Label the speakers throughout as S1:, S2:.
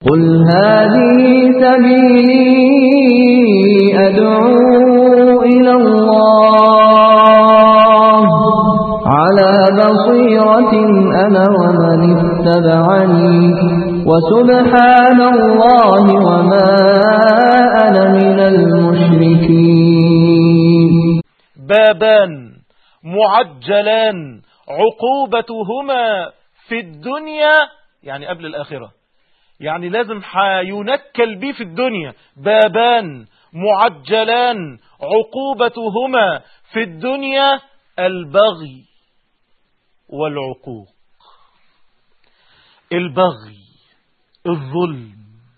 S1: قل هذه سبيلي أدعو إلى الله على بصيرة أنا ومن اتبعني وسبحان الله وما أنا من المشركين
S2: بابان معجلان عقوبتهما في الدنيا يعني قبل الآخرة يعني لازم حينكل بيه في الدنيا بابان معجلان عقوبتهما في الدنيا البغي والعقوق البغي الظلم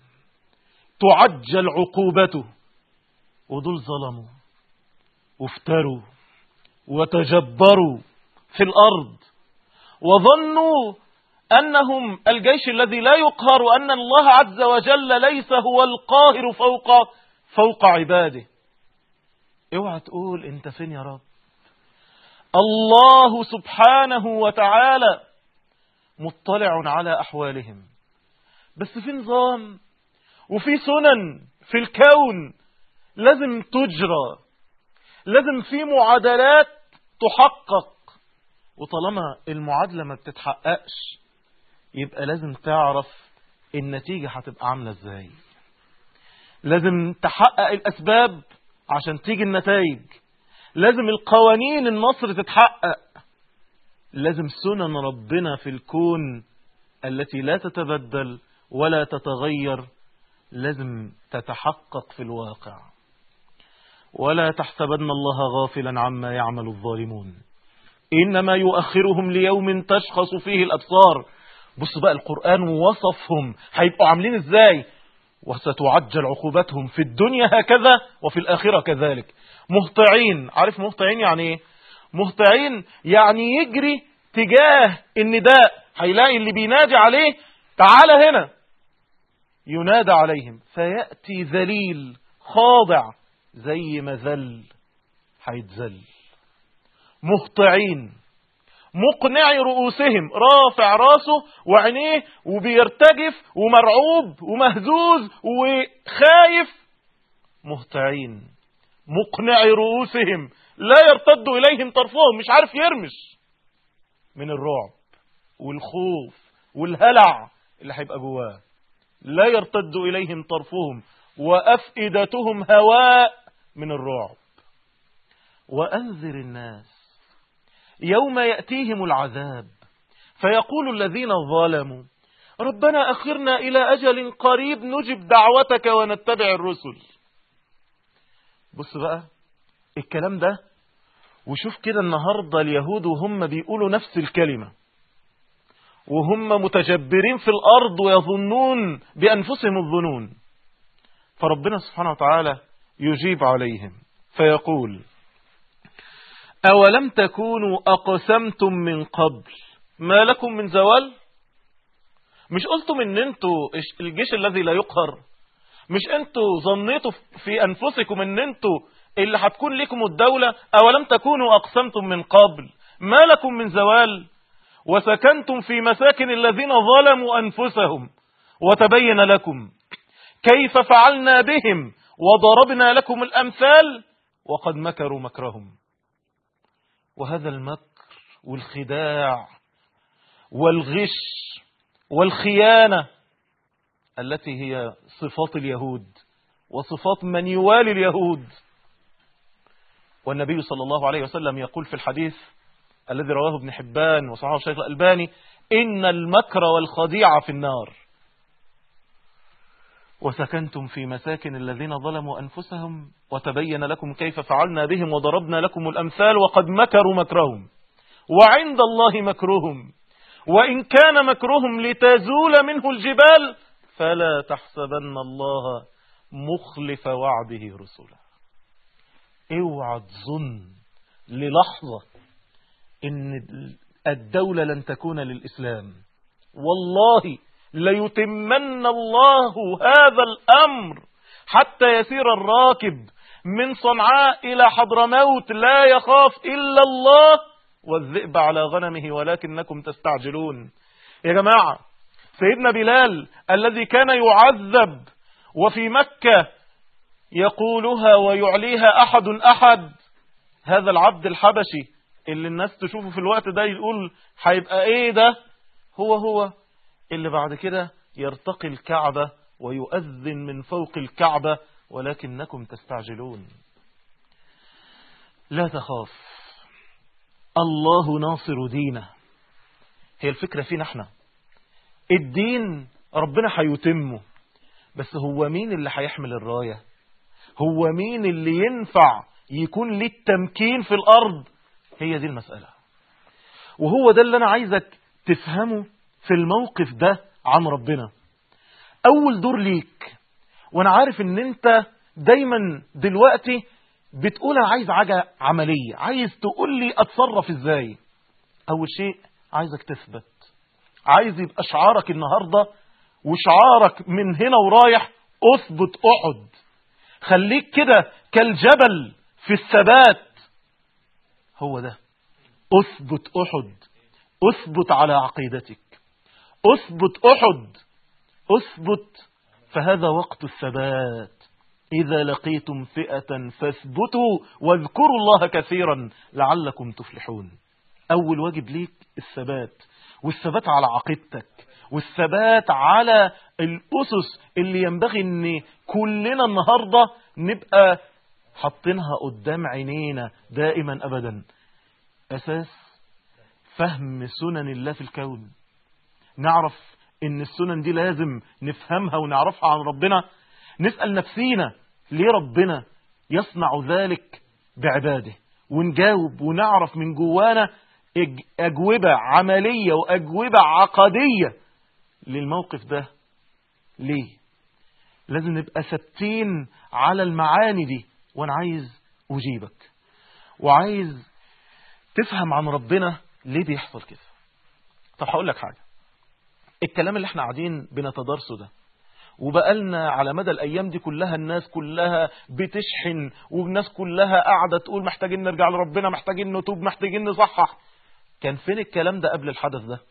S2: تعجل عقوبته ودول ظلموا وافتروا وتجبروا في الأرض وظنوا أنهم الجيش الذي لا يقهر وأن الله عز وجل ليس هو القاهر فوق فوق عباده اوعى تقول انت فين يا رب الله سبحانه وتعالى مطلع على أحوالهم بس في نظام وفي سنن في الكون لازم تجرى لازم في معادلات تحقق وطالما المعادلة ما بتتحققش يبقى لازم تعرف النتيجة هتبقى عاملة ازاي لازم تحقق الأسباب عشان تيجي النتائج لازم القوانين النصر تتحقق لازم سنن ربنا في الكون التي لا تتبدل ولا تتغير لازم تتحقق في الواقع ولا تحسبن الله غافلا عما يعمل الظالمون إنما يؤخرهم ليوم تشخص فيه الأبصار بص بقى القرآن وصفهم هيبقوا عاملين ازاي وستعجل عقوبتهم في الدنيا هكذا وفي الآخرة كذلك مهطعين عارف مهطعين يعني ايه مهطعين يعني يجري تجاه النداء هيلاقي اللي بينادي عليه تعال هنا ينادى عليهم فيأتي ذليل خاضع زي ما ذل هيتذل مهطعين مقنعي رؤوسهم رافع راسه وعينيه وبيرتجف ومرعوب ومهزوز وخايف مهطعين مقنعي رؤوسهم لا يرتد إليهم طرفهم مش عارف يرمش من الرعب والخوف والهلع اللي هيبقى جواه لا يرتد إليهم طرفهم وأفئدتهم هواء من الرعب وأنذر الناس يوم يأتيهم العذاب فيقول الذين ظلموا ربنا أخرنا إلى أجل قريب نجب دعوتك ونتبع الرسل بص بقى الكلام ده وشوف كده النهاردة اليهود وهم بيقولوا نفس الكلمة وهم متجبرين في الأرض ويظنون بأنفسهم الظنون فربنا سبحانه وتعالى يجيب عليهم فيقول أولم تكونوا أقسمتم من قبل ما لكم من زوال مش قلتم ان انتوا الجيش الذي لا يقهر مش انتوا ظنيتوا في انفسكم ان انتوا اللي هتكون لكم الدولة أولم تكونوا أقسمتم من قبل ما لكم من زوال وسكنتم في مساكن الذين ظلموا أنفسهم وتبين لكم كيف فعلنا بهم وضربنا لكم الأمثال وقد مكروا مكرهم وهذا المكر والخداع والغش والخيانة التي هي صفات اليهود وصفات من يوالي اليهود والنبي صلى الله عليه وسلم يقول في الحديث الذي رواه ابن حبان وصححه الشيخ الألباني إن المكر والخديعة في النار وسكنتم في مساكن الذين ظلموا أنفسهم وتبين لكم كيف فعلنا بهم وضربنا لكم الأمثال وقد مكروا مكرهم وعند الله مكرهم وإن كان مكرهم لتزول منه الجبال فلا تحسبن الله مخلف وعده رسله اوعى تظن للحظة ان الدولة لن تكون للإسلام والله ليتمن الله هذا الأمر حتى يسير الراكب من صنعاء إلى حضرموت لا يخاف إلا الله والذئب على غنمه ولكنكم تستعجلون يا جماعة سيدنا بلال الذي كان يعذب وفي مكة يقولها ويعليها أحد أحد هذا العبد الحبشي اللي الناس تشوفه في الوقت ده يقول هيبقى ايه ده هو هو اللي بعد كده يرتقي الكعبة ويؤذن من فوق الكعبة ولكنكم تستعجلون لا تخاف الله ناصر دينه هي الفكرة فينا احنا الدين ربنا هيتمه بس هو مين اللي هيحمل الراية هو مين اللي ينفع يكون ليه التمكين في الأرض هي دي المسألة وهو ده اللي أنا عايزك تفهمه في الموقف ده عن ربنا أول دور ليك وأنا عارف إن أنت دايما دلوقتي بتقول أنا عايز حاجة عملية عايز تقول لي أتصرف إزاي أول شيء عايزك تثبت عايز يبقى شعارك النهاردة وشعارك من هنا ورايح أثبت أقعد خليك كده كالجبل في الثبات هو ده أثبت أحد أثبت على عقيدتك أثبت أحد أثبت فهذا وقت الثبات إذا لقيتم فئة فاثبتوا واذكروا الله كثيرا لعلكم تفلحون أول واجب ليك الثبات والثبات على عقيدتك والثبات على الأسس اللي ينبغي أن كلنا النهاردة نبقى حاطينها قدام عينينا دائما أبدا أساس فهم سنن الله في الكون نعرف ان السنن دي لازم نفهمها ونعرفها عن ربنا نسأل نفسينا ليه ربنا يصنع ذلك بعباده ونجاوب ونعرف من جوانا أجوبة عملية وأجوبة عقدية للموقف ده ليه لازم نبقى ثابتين على المعاني دي وانا عايز اجيبك وعايز تفهم عن ربنا ليه بيحصل كده طب هقول لك حاجة الكلام اللي احنا قاعدين بنتدارسه ده وبقالنا على مدى الايام دي كلها الناس كلها بتشحن والناس كلها قاعده تقول محتاجين نرجع لربنا محتاجين نتوب محتاجين نصحح كان فين الكلام ده قبل الحدث ده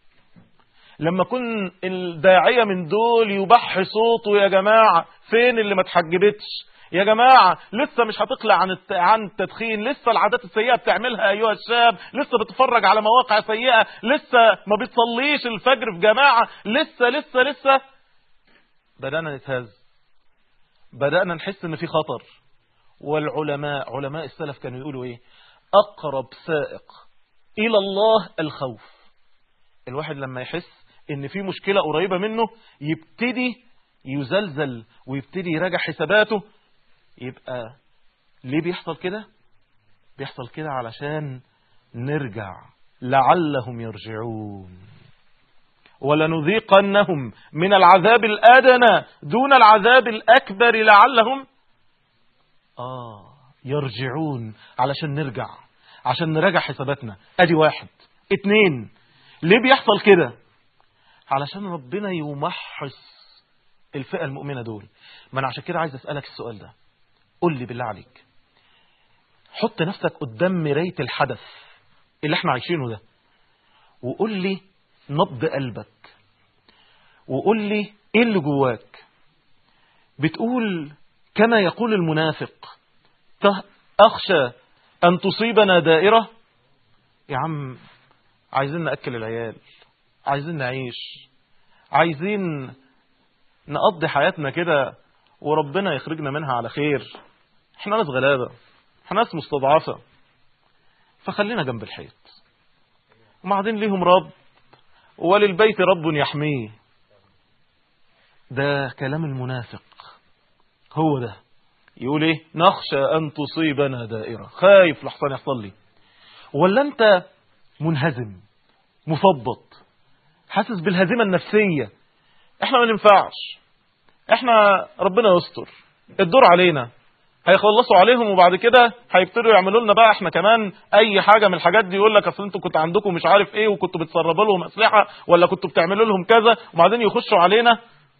S2: لما كن الداعية من دول يبح صوته يا جماعة فين اللي ما تحجبتش يا جماعة لسه مش هتقلع عن عن التدخين لسه العادات السيئة بتعملها أيها الشاب لسه بتتفرج على مواقع سيئة لسه ما بتصليش الفجر في جماعة لسه لسه لسه بدأنا نتهز بدأنا نحس ان في خطر والعلماء علماء السلف كانوا يقولوا ايه اقرب سائق الى الله الخوف الواحد لما يحس ان في مشكلة قريبة منه يبتدي يزلزل ويبتدي يراجع حساباته يبقى ليه بيحصل كده بيحصل كده علشان نرجع لعلهم يرجعون ولنذيقنهم من العذاب الأدنى دون العذاب الأكبر لعلهم آه يرجعون علشان نرجع عشان نراجع حساباتنا ادي واحد اتنين ليه بيحصل كده علشان ربنا يمحص الفئة المؤمنة دول ما انا عشان كده عايز اسألك السؤال ده قول لي بالله عليك حط نفسك قدام مراية الحدث اللي احنا عايشينه ده وقول لي نبض قلبك وقول لي ايه اللي جواك بتقول كما يقول المنافق اخشى ان تصيبنا دائرة يا عم عايزين نأكل العيال عايزين نعيش عايزين نقضي حياتنا كده وربنا يخرجنا منها على خير احنا ناس غلابة احنا ناس مستضعفة فخلينا جنب الحيط وبعدين ليهم رب وللبيت رب يحميه ده كلام المنافق هو ده يقول ايه نخشى ان تصيبنا دائرة خايف لحسن يحصل لي ولا انت منهزم مثبط حاسس بالهزيمة النفسية احنا ما ننفعش احنا ربنا يستر الدور علينا هيخلصوا عليهم وبعد كده هيبتدوا يعملوا لنا بقى احنا كمان اي حاجه من الحاجات دي يقول لك اصل انتوا كنتوا عندكم مش عارف ايه وكنتوا بتسربوا لهم اسلحه ولا كنتوا بتعملوا لهم كذا وبعدين يخشوا علينا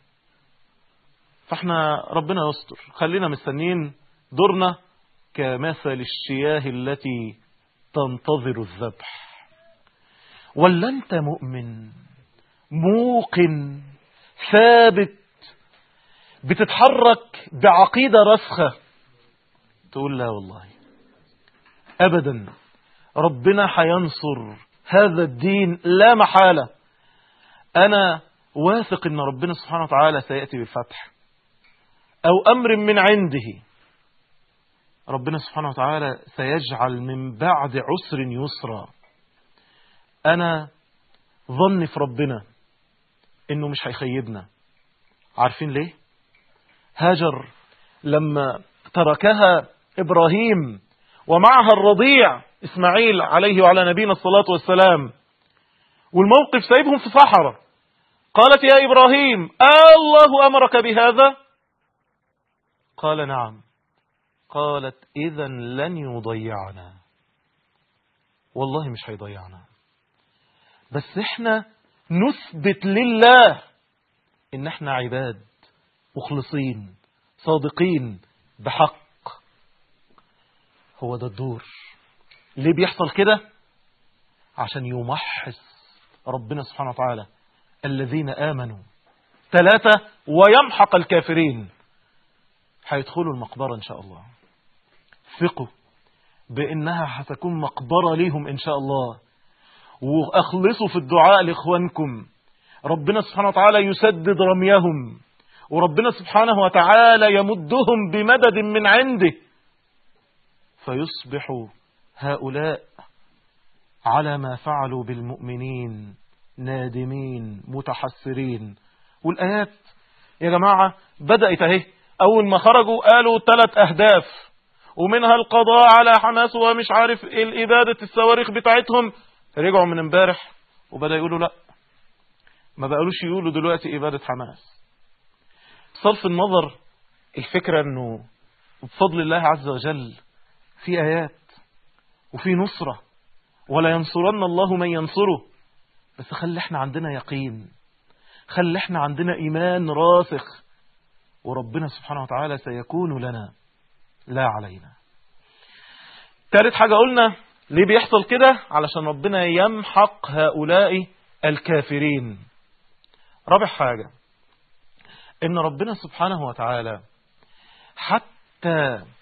S2: فاحنا ربنا يستر خلينا مستنيين دورنا كمثل الشياه التي تنتظر الذبح ولا انت مؤمن موقن ثابت بتتحرك بعقيدة رسخة تقول لا والله أبدا ربنا حينصر هذا الدين لا محالة أنا واثق أن ربنا سبحانه وتعالى سيأتي بالفتح أو أمر من عنده ربنا سبحانه وتعالى سيجعل من بعد عسر يسرا أنا ظني في ربنا إنه مش هيخيبنا عارفين ليه هاجر لما تركها إبراهيم ومعها الرضيع إسماعيل عليه وعلى نبينا الصلاة والسلام والموقف سايبهم في صحراء قالت يا إبراهيم الله أمرك بهذا قال نعم قالت إذا لن يضيعنا والله مش هيضيعنا بس احنا نثبت لله ان احنا عباد مخلصين صادقين بحق هو ده الدور ليه بيحصل كده عشان يمحص ربنا سبحانه وتعالى الذين آمنوا ثلاثة ويمحق الكافرين هيدخلوا المقبرة إن شاء الله ثقوا بأنها هتكون مقبرة ليهم إن شاء الله وأخلصوا في الدعاء لإخوانكم ربنا سبحانه وتعالى يسدد رميهم وربنا سبحانه وتعالى يمدهم بمدد من عنده فيصبح هؤلاء على ما فعلوا بالمؤمنين نادمين متحسرين والآيات يا جماعة بدأت اهي أول ما خرجوا قالوا ثلاث أهداف ومنها القضاء على حماس ومش عارف الإبادة الصواريخ بتاعتهم رجعوا من امبارح وبدأ يقولوا لا ما بقالوش يقولوا دلوقتي إبادة حماس صرف النظر الفكرة أنه بفضل الله عز وجل في آيات وفي نصرة ولا ينصرن الله من ينصره بس خلي احنا عندنا يقين خلي احنا عندنا إيمان راسخ وربنا سبحانه وتعالى سيكون لنا لا علينا ثالث حاجة قلنا ليه بيحصل كده علشان ربنا يمحق هؤلاء الكافرين رابع حاجة ان ربنا سبحانه وتعالى حتى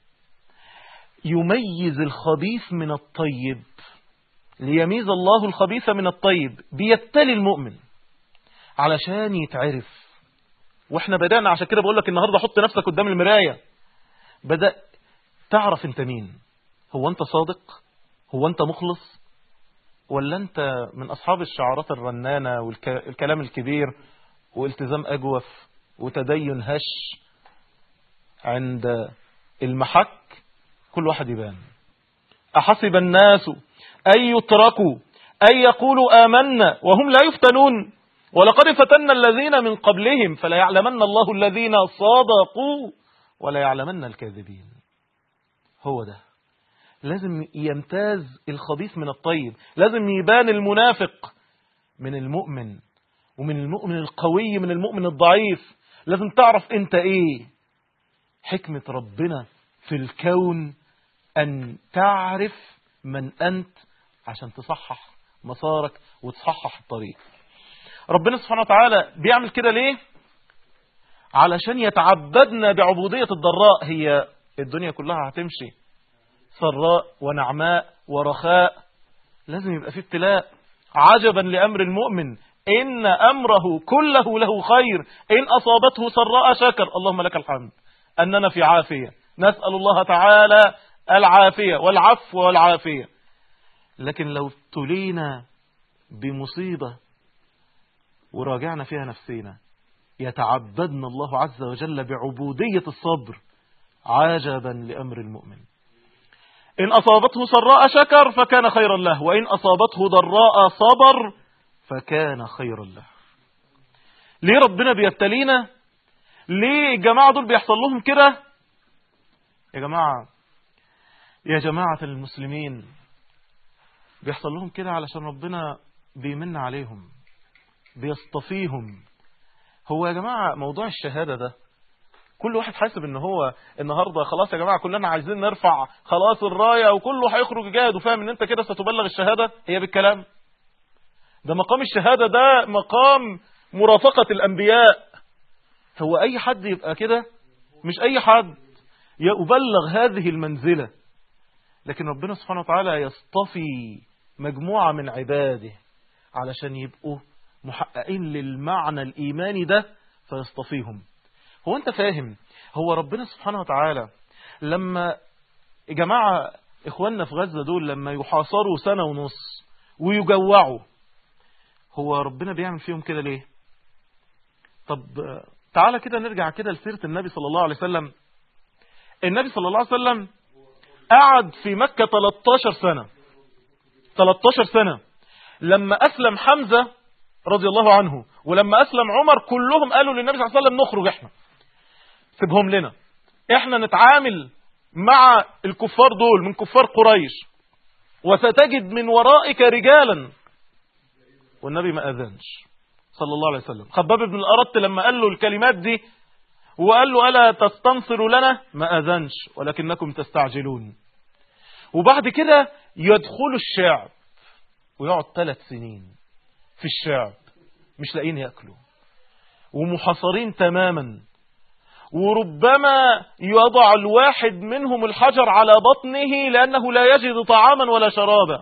S2: يميز الخبيث من الطيب ليميز الله الخبيث من الطيب بيبتلي المؤمن علشان يتعرف واحنا بدأنا عشان كده بقول لك النهارده حط نفسك قدام المراية بدأ تعرف انت مين هو انت صادق هو انت مخلص ولا انت من اصحاب الشعارات الرنانة والكلام الكبير والتزام اجوف وتدين هش عند المحك كل واحد يبان أحسب الناس أن يتركوا أن يقولوا آمنا وهم لا يفتنون ولقد فتنا الذين من قبلهم فلا يعلمن الله الذين صادقوا ولا يعلمن الكاذبين هو ده لازم يمتاز الخبيث من الطيب لازم يبان المنافق من المؤمن ومن المؤمن القوي من المؤمن الضعيف لازم تعرف انت ايه حكمة ربنا في الكون أن تعرف من أنت عشان تصحح مسارك وتصحح الطريق ربنا سبحانه وتعالى بيعمل كده ليه علشان يتعبدنا بعبودية الضراء هي الدنيا كلها هتمشي سراء ونعماء ورخاء لازم يبقى في ابتلاء عجبا لأمر المؤمن إن أمره كله له خير إن أصابته سراء شكر اللهم لك الحمد أننا في عافية نسأل الله تعالى العافية والعفو والعافية لكن لو ابتلينا بمصيبة وراجعنا فيها نفسينا يتعبدنا الله عز وجل بعبودية الصبر عجبا لأمر المؤمن إن أصابته سراء شكر فكان خيرا له وإن أصابته ضراء صبر فكان خيرا له ليه ربنا بيبتلينا ليه الجماعة دول بيحصل لهم كده يا جماعة يا جماعة المسلمين بيحصل لهم كده علشان ربنا بيمن عليهم بيصطفيهم هو يا جماعة موضوع الشهادة ده كل واحد حاسب ان هو النهاردة خلاص يا جماعة كلنا عايزين نرفع خلاص الراية وكله هيخرج جاهد وفاهم ان انت كده ستبلغ الشهادة هي بالكلام ده مقام الشهادة ده مقام مرافقة الأنبياء هو أي حد يبقى كده مش أي حد يبلغ هذه المنزلة لكن ربنا سبحانه وتعالى يصطفي مجموعة من عباده علشان يبقوا محققين للمعنى الإيماني ده فيصطفيهم هو أنت فاهم هو ربنا سبحانه وتعالى لما جماعة إخواننا في غزة دول لما يحاصروا سنة ونص ويجوعوا هو ربنا بيعمل فيهم كده ليه طب تعالى كده نرجع كده لسيرة النبي صلى الله عليه وسلم النبي صلى الله عليه وسلم قعد في مكة 13 سنة 13 سنة لما أسلم حمزة رضي الله عنه ولما أسلم عمر كلهم قالوا للنبي صلى الله عليه وسلم نخرج احنا سيبهم لنا احنا نتعامل مع الكفار دول من كفار قريش وستجد من ورائك رجالا والنبي ما أذنش صلى الله عليه وسلم خباب بن الأرط لما قال له الكلمات دي وقال له ألا تستنصر لنا ما أذنش ولكنكم تستعجلون وبعد كده يدخلوا الشعب ويقعد ثلاث سنين في الشعب مش لاقيين يأكلوا ومحاصرين تماما وربما يضع الواحد منهم الحجر على بطنه لأنه لا يجد طعاما ولا شرابا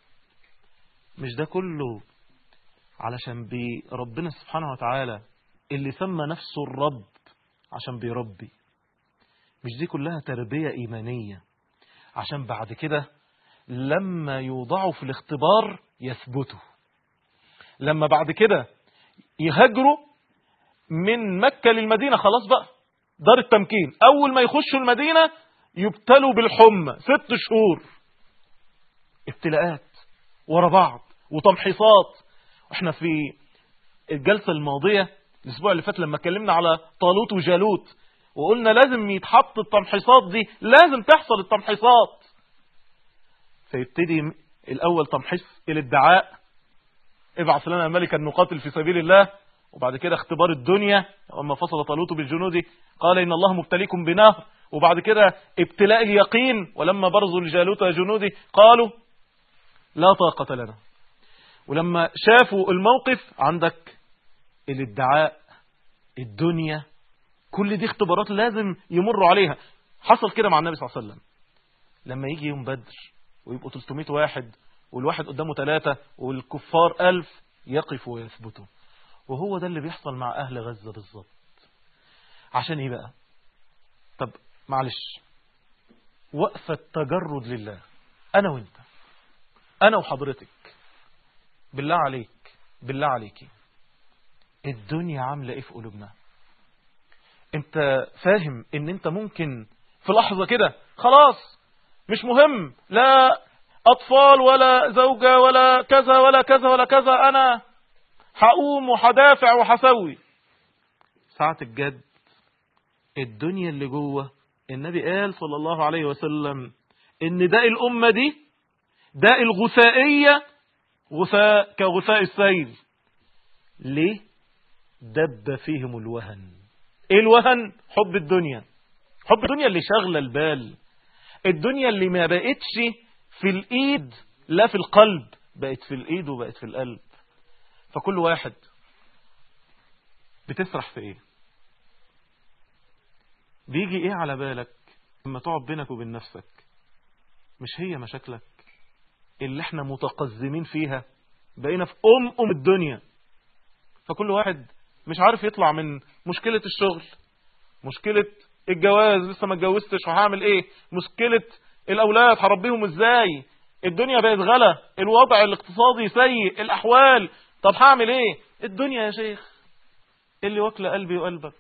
S2: مش ده كله علشان بي ربنا سبحانه وتعالى اللي سمى نفسه الرب عشان بيربي مش دي كلها تربية إيمانية عشان بعد كده لما يوضعوا في الاختبار يثبتوا لما بعد كده يهاجروا من مكة للمدينة خلاص بقى دار التمكين أول ما يخشوا المدينة يبتلوا بالحمى ست شهور ابتلاءات ورا بعض وتمحيصات احنا في الجلسة الماضية الأسبوع اللي فات لما اتكلمنا على طالوت وجالوت وقلنا لازم يتحط التمحيصات دي لازم تحصل التمحيصات فيبتدي الأول تمحيص الادعاء ابعث لنا ملكا نقاتل في سبيل الله وبعد كده اختبار الدنيا وما فصل طالوت بالجنود قال إن الله مبتليكم بنهر وبعد كده ابتلاء اليقين ولما برزوا لجالوت جنودي قالوا لا طاقة لنا ولما شافوا الموقف عندك الادعاء الدنيا كل دي اختبارات لازم يمروا عليها حصل كده مع النبي صلى الله عليه وسلم لما يجي يوم بدر ويبقوا 300 واحد والواحد قدامه ثلاثة والكفار ألف يقفوا ويثبتوا وهو ده اللي بيحصل مع أهل غزة بالظبط عشان ايه بقى طب معلش وقفة تجرد لله أنا وانت أنا وحضرتك بالله عليك بالله عليكي الدنيا عاملة ايه في قلوبنا انت فاهم ان انت ممكن في لحظة كده خلاص مش مهم لا اطفال ولا زوجة ولا كذا ولا كذا ولا كذا انا هقوم وهدافع وهسوي ساعة الجد الدنيا اللي جوه النبي قال صلى الله عليه وسلم ان داء الامة دي داء الغثائية غثاء كغثاء السيل ليه دب فيهم الوهن ايه الوهن حب الدنيا حب الدنيا اللي شغلة البال الدنيا اللي ما بقتش في الايد لا في القلب بقت في الايد وبقت في القلب فكل واحد بتسرح في ايه بيجي ايه على بالك لما تقعد بينك وبين نفسك مش هي مشاكلك اللي احنا متقزمين فيها بقينا في ام ام الدنيا فكل واحد مش عارف يطلع من مشكلة الشغل مشكلة الجواز لسه ما اتجوزتش وهعمل ايه مشكلة الاولاد هربيهم ازاي الدنيا بقت غلا الوضع الاقتصادي سيء الاحوال طب هعمل ايه الدنيا يا شيخ اللي واكله قلبي وقلبك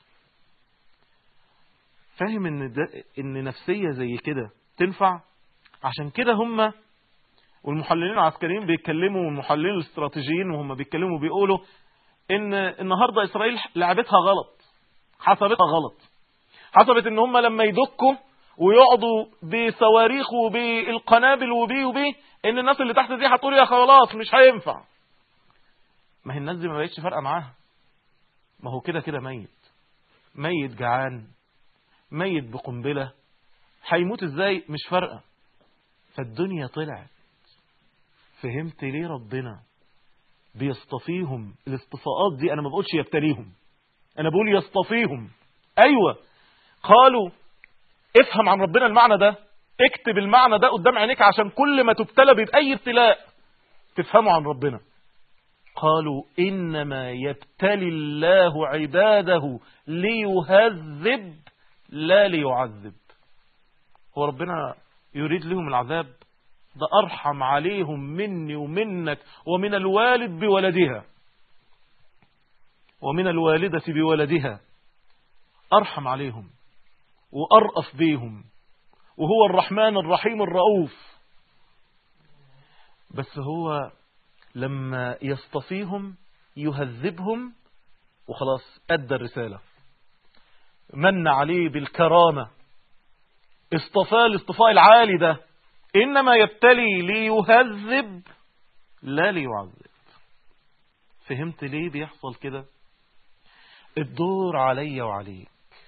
S2: فاهم ان ده ان نفسيه زي كده تنفع عشان كده هم والمحللين العسكريين بيتكلموا والمحللين الاستراتيجيين وهم بيتكلموا بيقولوا ان النهارده اسرائيل لعبتها غلط حسبتها غلط حسبت ان هم لما يدكوا ويقعدوا بصواريخ وبالقنابل وبي وبي ان الناس اللي تحت دي هتقول يا خلاص مش هينفع ما هي الناس دي ما بقتش فارقه معاها ما هو كده كده ميت ميت جعان ميت بقنبله هيموت ازاي مش فارقه فالدنيا طلعت فهمت ليه ربنا بيصطفيهم الاصطفاءات دي انا ما بقولش يبتليهم انا بقول يصطفيهم ايوه قالوا افهم عن ربنا المعنى ده اكتب المعنى ده قدام عينيك عشان كل ما تبتلى بأي ابتلاء تفهموا عن ربنا قالوا إنما يبتلي الله عباده ليهذب لا ليعذب هو ربنا يريد لهم العذاب ده أرحم عليهم مني ومنك ومن الوالد بولدها ومن الوالدة بولدها أرحم عليهم وأرأف بيهم وهو الرحمن الرحيم الرؤوف بس هو لما يصطفيهم يهذبهم وخلاص أدى الرسالة من عليه بالكرامة اصطفاه الاصطفاء العالي ده إنما يبتلي ليهذب لا ليعذب فهمت ليه بيحصل كده الدور علي وعليك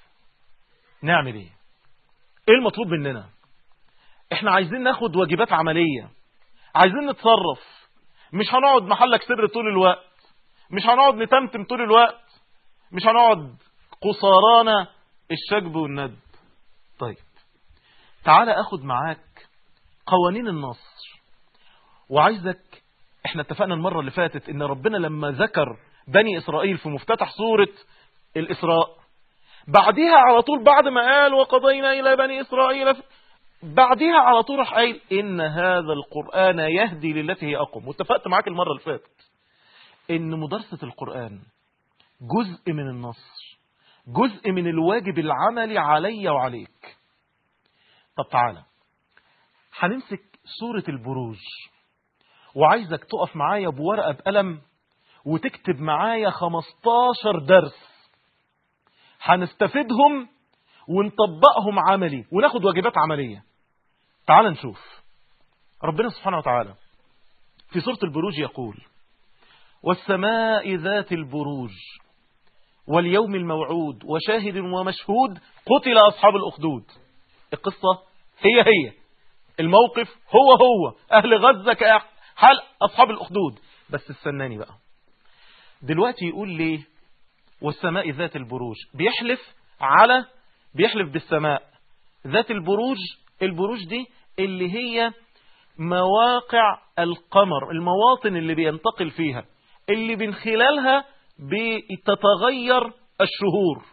S2: نعمل ايه ايه المطلوب مننا احنا عايزين ناخد واجبات عملية عايزين نتصرف مش هنقعد محلك سر طول الوقت مش هنقعد نتمتم طول الوقت مش هنقعد قصارانا الشجب والند طيب تعالى اخد معاك قوانين النصر وعايزك احنا اتفقنا المرة اللي فاتت ان ربنا لما ذكر بني اسرائيل في مفتتح سورة الاسراء بعديها على طول بعد ما قال وقضينا الى بني اسرائيل بعديها على طول راح قايل ان هذا القرآن يهدي للتي هي اقوم واتفقت معاك المرة اللي فاتت ان مدرسة القرآن جزء من النصر جزء من الواجب العملي علي وعليك طب تعالى هنمسك سورة البروج وعايزك تقف معايا بورقة بقلم وتكتب معايا 15 درس هنستفيدهم ونطبقهم عملي وناخد واجبات عملية تعال نشوف ربنا سبحانه وتعالى في سورة البروج يقول والسماء ذات البروج واليوم الموعود وشاهد ومشهود قتل أصحاب الأخدود القصة هي هي الموقف هو هو أهل غزة كحال أصحاب الأخدود بس استناني بقى دلوقتي يقول ليه والسماء ذات البروج بيحلف على بيحلف بالسماء ذات البروج البروج دي اللي هي مواقع القمر المواطن اللي بينتقل فيها اللي من خلالها بتتغير الشهور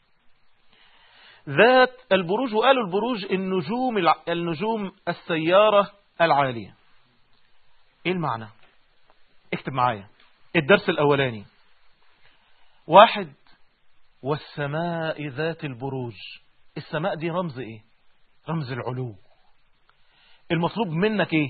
S2: ذات البروج وقالوا البروج النجوم النجوم السيارة العالية ايه المعنى اكتب معايا الدرس الاولاني واحد والسماء ذات البروج السماء دي رمز ايه رمز العلو المطلوب منك ايه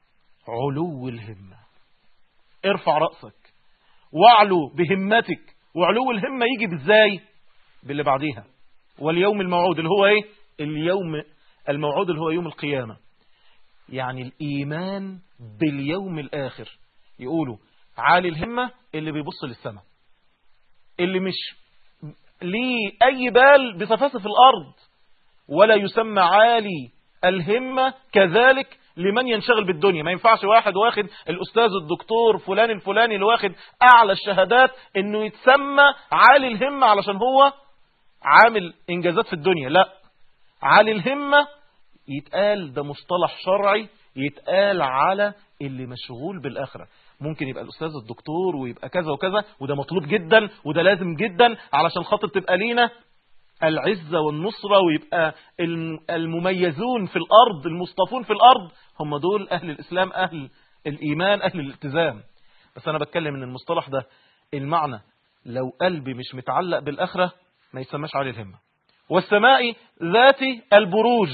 S2: علو الهمة ارفع رأسك واعلو بهمتك وعلو الهمة يجي ازاي باللي بعديها واليوم الموعود اللي هو ايه اليوم الموعود اللي هو يوم القيامة يعني الإيمان باليوم الآخر يقولوا عالي الهمة اللي بيبص للسماء اللي مش ليه أي بال بسفاسف الأرض ولا يسمى عالي الهمة كذلك لمن ينشغل بالدنيا ما ينفعش واحد واخد الأستاذ الدكتور فلان الفلاني اللي واخد أعلى الشهادات إنه يتسمى عالي الهمة علشان هو عامل إنجازات في الدنيا لا عالي الهمة يتقال ده مصطلح شرعي يتقال على اللي مشغول بالآخرة ممكن يبقى الأستاذ الدكتور ويبقى كذا وكذا وده مطلوب جدا وده لازم جدا علشان خاطر تبقى لينا العزة والنصرة ويبقى المميزون في الأرض المصطفون في الأرض هم دول أهل الإسلام أهل الإيمان أهل الالتزام بس أنا بتكلم من المصطلح ده المعنى لو قلبي مش متعلق بالآخرة ما يسماش عليه الهمة والسماء ذات البروج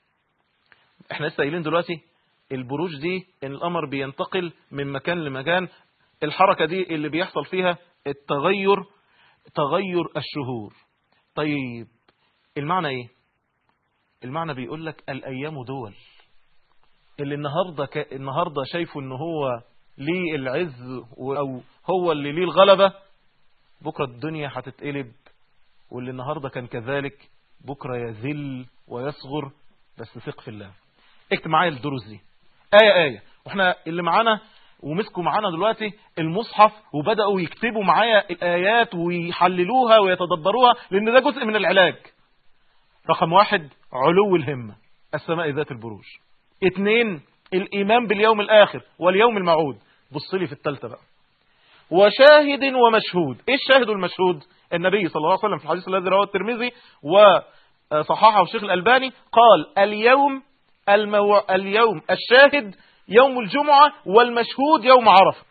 S2: احنا لسه قايلين دلوقتي البروج دي ان القمر بينتقل من مكان لمكان الحركة دي اللي بيحصل فيها التغير تغير الشهور طيب المعنى ايه المعنى بيقول لك الايام دول اللي النهاردة ك... النهاردة شايفه ان هو ليه العز او هو اللي ليه الغلبة بكرة الدنيا هتتقلب واللي النهاردة كان كذلك بكرة يذل ويصغر بس ثق في الله اكتب معايا الدروس دي آية آية واحنا اللي معانا ومسكوا معانا دلوقتي المصحف وبدأوا يكتبوا معايا الآيات ويحللوها ويتدبروها لأن ده جزء من العلاج رقم واحد علو الهمة السماء ذات البروج اتنين الإيمان باليوم الآخر واليوم الموعود بص لي في التالتة بقى وشاهد ومشهود ايه الشاهد والمشهود النبي صلى الله عليه وسلم في الحديث الذي رواه الترمذي وصححه الشيخ الألباني قال اليوم المو... اليوم الشاهد يوم الجمعة والمشهود يوم عرفة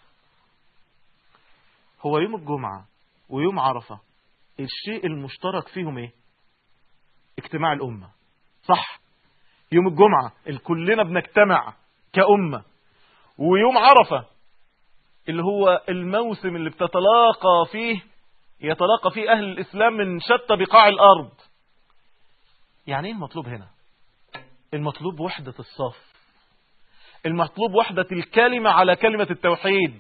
S2: هو يوم الجمعة ويوم عرفة الشيء المشترك فيهم ايه اجتماع الأمة صح يوم الجمعة كلنا بنجتمع كأمة ويوم عرفة اللي هو الموسم اللي بتتلاقى فيه يتلاقى فيه أهل الإسلام من شتى بقاع الأرض يعني ايه المطلوب هنا المطلوب وحدة الصف المطلوب وحدة الكلمة على كلمة التوحيد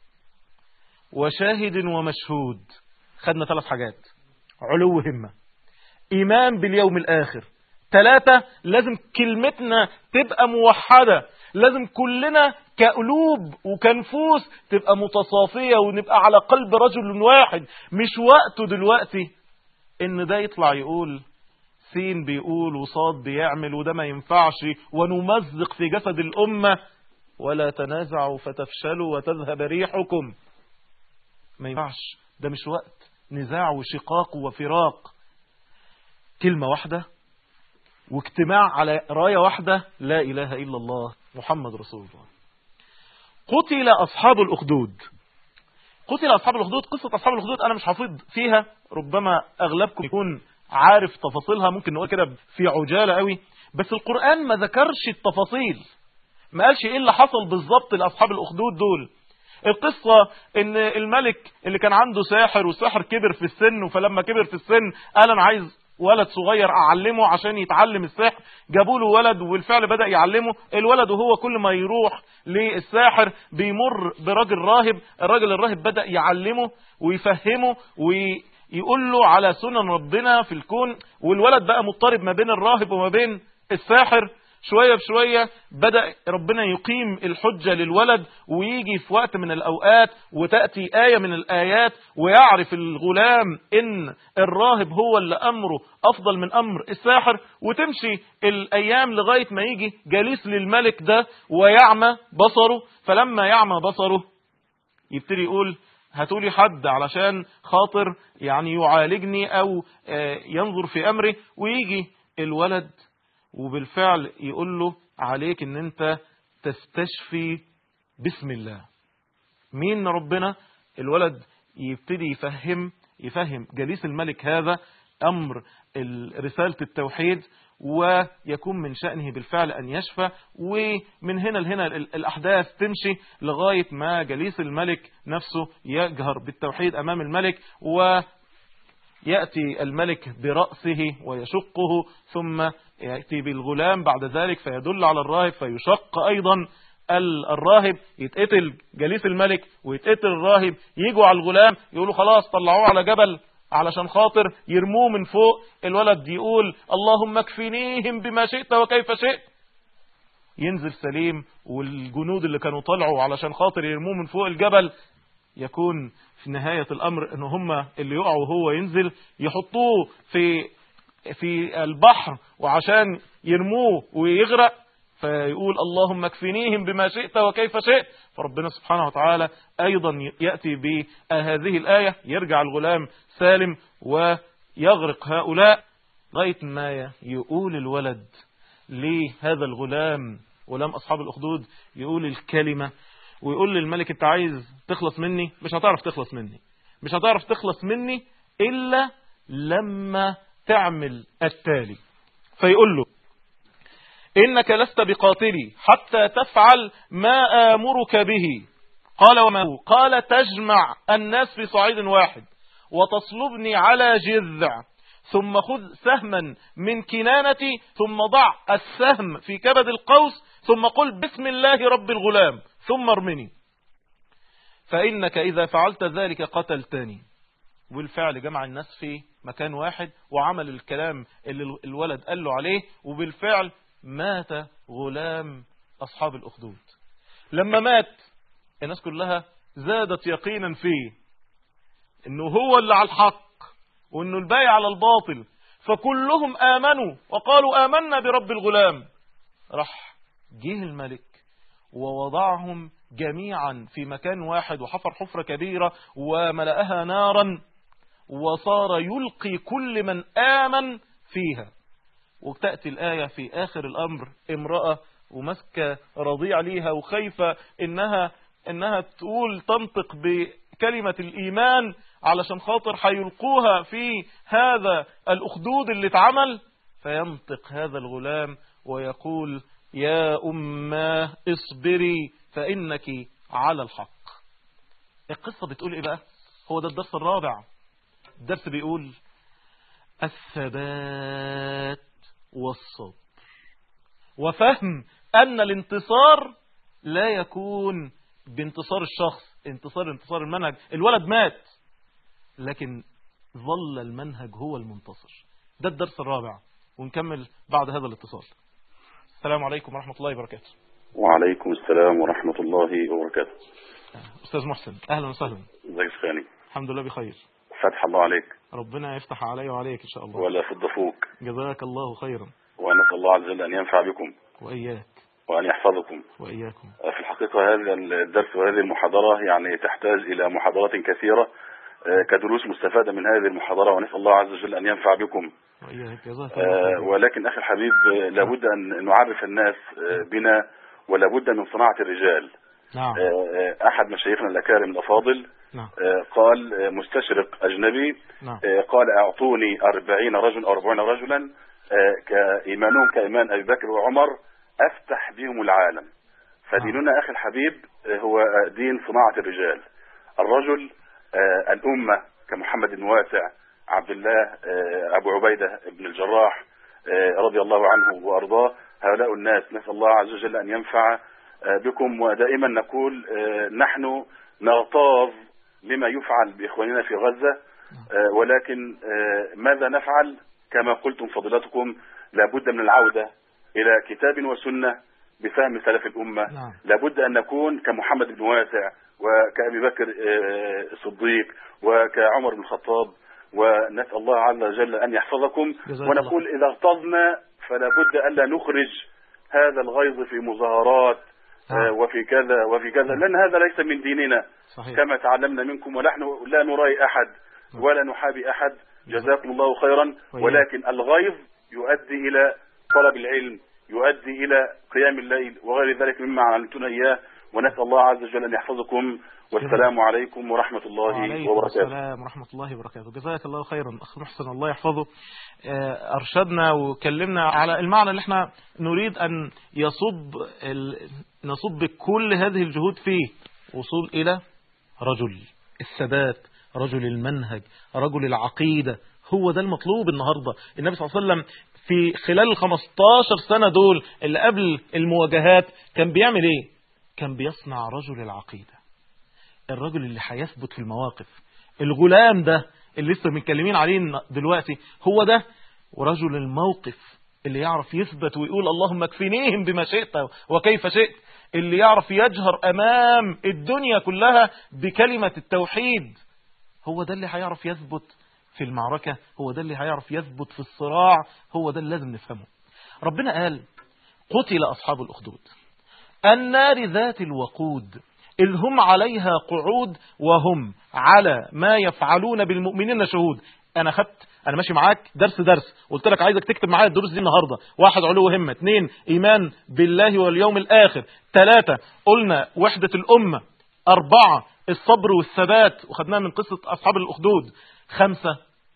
S2: وشاهد ومشهود خدنا ثلاث حاجات علو همة إيمان باليوم الآخر ثلاثة لازم كلمتنا تبقى موحدة لازم كلنا كقلوب وكنفوس تبقى متصافية ونبقى على قلب رجل واحد مش وقته دلوقتي ان ده يطلع يقول سين بيقول وصاد بيعمل وده ما ينفعش ونمزق في جسد الأمة ولا تنازعوا فتفشلوا وتذهب ريحكم ما ينفعش ده مش وقت نزاع وشقاق وفراق كلمة واحدة واجتماع على راية واحدة لا إله إلا الله محمد رسول الله قتل أصحاب الأخدود قتل أصحاب الأخدود قصة أصحاب الأخدود أنا مش حافظ فيها ربما أغلبكم يكون عارف تفاصيلها ممكن نقول كده في عجالة قوي بس القرآن ما ذكرش التفاصيل ما قالش ايه اللي حصل بالظبط لأصحاب الأخدود دول القصة ان الملك اللي كان عنده ساحر والساحر كبر في السن فلما كبر في السن قال انا عايز ولد صغير اعلمه عشان يتعلم السحر جابوا له ولد وبالفعل بدأ يعلمه الولد وهو كل ما يروح للساحر بيمر براجل راهب الراجل الراهب بدأ يعلمه ويفهمه وي يقول له على سنن ربنا في الكون والولد بقى مضطرب ما بين الراهب وما بين الساحر شوية بشوية بدأ ربنا يقيم الحجة للولد ويجي في وقت من الأوقات وتأتي آية من الآيات ويعرف الغلام إن الراهب هو اللي أمره أفضل من أمر الساحر وتمشي الأيام لغاية ما يجي جليس للملك ده ويعمى بصره فلما يعمى بصره يبتدي يقول هاتولي حد علشان خاطر يعني يعالجني او ينظر في امري ويجي الولد وبالفعل يقول له عليك ان انت تستشفي بسم الله مين ربنا الولد يبتدي يفهم يفهم جليس الملك هذا امر رسالة التوحيد ويكون من شأنه بالفعل أن يشفى ومن هنا لهنا الأحداث تمشي لغاية ما جليس الملك نفسه يجهر بالتوحيد أمام الملك ويأتي الملك برأسه ويشقه ثم يأتي بالغلام بعد ذلك فيدل على الراهب فيشق أيضا الراهب يتقتل جليس الملك ويتقتل الراهب يجوا على الغلام يقولوا خلاص طلعوه على جبل علشان خاطر يرموه من فوق الولد يقول اللهم اكفنيهم بما شئت وكيف شئت ينزل سليم والجنود اللي كانوا طلعوا علشان خاطر يرموه من فوق الجبل يكون في نهاية الأمر ان هم اللي يقعوا وهو ينزل يحطوه في في البحر وعشان يرموه ويغرق فيقول اللهم اكفنيهم بما شئت وكيف شئت فربنا سبحانه وتعالى أيضا يأتي بهذه الآية يرجع الغلام سالم ويغرق هؤلاء لغاية ما يقول الولد لهذا الغلام غلام أصحاب الأخدود يقول الكلمة ويقول للملك انت عايز تخلص مني مش هتعرف تخلص مني مش هتعرف تخلص مني إلا لما تعمل التالي فيقول له إنك لست بقاتلي حتى تفعل ما آمرك به قال وما هو قال تجمع الناس في صعيد واحد وتصلبني على جذع ثم خذ سهما من كنانتي ثم ضع السهم في كبد القوس ثم قل بسم الله رب الغلام ثم ارمني فإنك إذا فعلت ذلك قتلتني وبالفعل جمع الناس في مكان واحد وعمل الكلام اللي الولد قال له عليه وبالفعل مات غلام أصحاب الأخدود لما مات الناس كلها زادت يقينا فيه انه هو اللي على الحق وانه الباقي على الباطل فكلهم امنوا وقالوا امنا برب الغلام راح جه الملك ووضعهم جميعا في مكان واحد وحفر حفرة كبيرة وملأها نارا وصار يلقي كل من آمن فيها وتأتي الآية في آخر الأمر امرأة ومسكة رضيع ليها وخايفة إنها, إنها تقول تنطق بكلمة الإيمان علشان خاطر هيلقوها في هذا الأخدود اللي اتعمل فينطق هذا الغلام ويقول يا أماه اصبري فإنك على الحق القصة بتقول إيه بقى هو ده الدرس الرابع الدرس بيقول الثبات والصبر وفهم أن الانتصار لا يكون بانتصار الشخص انتصار انتصار المنهج الولد مات لكن ظل المنهج هو المنتصر ده الدرس الرابع ونكمل بعد هذا الاتصال السلام عليكم ورحمة الله وبركاته
S3: وعليكم السلام ورحمة الله وبركاته
S2: أستاذ محسن أهلا وسهلا
S3: ازيك يا خاني
S2: الحمد لله بخير
S3: فتح الله عليك
S2: ربنا يفتح علي وعليك إن شاء الله
S3: ولا فض فوق
S2: جزاك الله خيرا
S3: ونسأل الله عز وجل أن ينفع بكم
S2: وإياك
S3: وأن يحفظكم
S2: وإياكم
S3: في الحقيقة هذا الدرس وهذه المحاضرة يعني تحتاج إلى محاضرات كثيرة آه، كدروس مستفادة من هذه المحاضرة ونسأل الله عز وجل أن ينفع بكم
S2: وإياك جزاك الله
S3: آه،
S2: خيرا
S3: ولكن أخي الحبيب آه، لابد أن نعرف الناس آه، بنا ولابد من صناعة الرجال
S2: نعم
S3: آه، آه، أحد مشايخنا الأكارم الأفاضل
S2: نعم
S3: آه، قال آه، مستشرق أجنبي
S2: نعم
S3: آه، قال أعطوني أربعين رجل أو أربعين رجلا آه، كإيمانهم كإيمان أبي بكر وعمر أفتح بهم العالم فديننا أخي الحبيب آه، هو آه، دين صناعة الرجال الرجل آه، الأمة كمحمد بن واسع عبد الله آه، أبو عبيدة بن الجراح آه، رضي الله عنه وأرضاه هؤلاء الناس نسأل الله عز وجل أن ينفع آه، بكم ودائما نقول آه، نحن نغتاظ لما يفعل بإخواننا في غزة آه، ولكن آه، ماذا نفعل كما قلتم فضيلتكم لابد من العودة إلى كتاب وسنة بفهم سلف الأمة
S2: نعم.
S3: لابد أن نكون كمحمد بن واسع وكأبي بكر آه، الصديق وكعمر بن الخطاب ونسأل الله عز وجل أن يحفظكم
S2: جزاك
S3: ونقول إذا اغتظنا فلا بد ألا نخرج هذا الغيظ في مظاهرات آه،
S2: نعم.
S3: وفي كذا وفي كذا لأن هذا ليس من ديننا
S2: صحيح
S3: كما تعلمنا منكم ونحن لا نراي أحد ولا نحابي أحد جزاكم الله خيرا
S2: وإياك.
S3: ولكن الغيظ يؤدي إلى طلب العلم يؤدي إلى قيام الليل وغير ذلك مما علمتنا إياه ونسأل الله عز وجل أن يحفظكم والسلام عليكم ورحمة الله
S2: وعليكم
S3: وبركاته
S2: السلام ورحمة الله وبركاته جزاك الله خيرا أخ محسن الله يحفظه آه، أرشدنا وكلمنا على المعنى اللي احنا نريد أن يصب ال... نصب كل هذه الجهود فيه وصول إلى رجل الثبات رجل المنهج رجل العقيدة هو ده المطلوب النهاردة النبي صلى الله عليه وسلم في خلال ال 15 سنة دول اللي قبل المواجهات كان بيعمل ايه كان بيصنع رجل العقيدة الرجل اللي هيثبت في المواقف الغلام ده اللي لسه متكلمين عليه دلوقتي هو ده ورجل الموقف اللي يعرف يثبت ويقول اللهم اكفنيهم بما شئت وكيف شئت اللي يعرف يجهر امام الدنيا كلها بكلمة التوحيد هو ده اللي هيعرف يثبت في المعركة هو ده اللي هيعرف يثبت في الصراع هو ده اللي لازم نفهمه ربنا قال قتل أصحاب الأخدود النار ذات الوقود إذ هم عليها قعود وهم على ما يفعلون بالمؤمنين شهود أنا خدت أنا ماشي معاك درس درس قلت لك عايزك تكتب معايا الدروس دي النهاردة واحد علو همة اثنين إيمان بالله واليوم الآخر ثلاثة قلنا وحدة الأمة أربعة الصبر والثبات وخدناها من قصة أصحاب الأخدود خمسة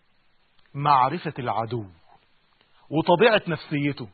S2: معرفة العدو وطبيعة نفسيته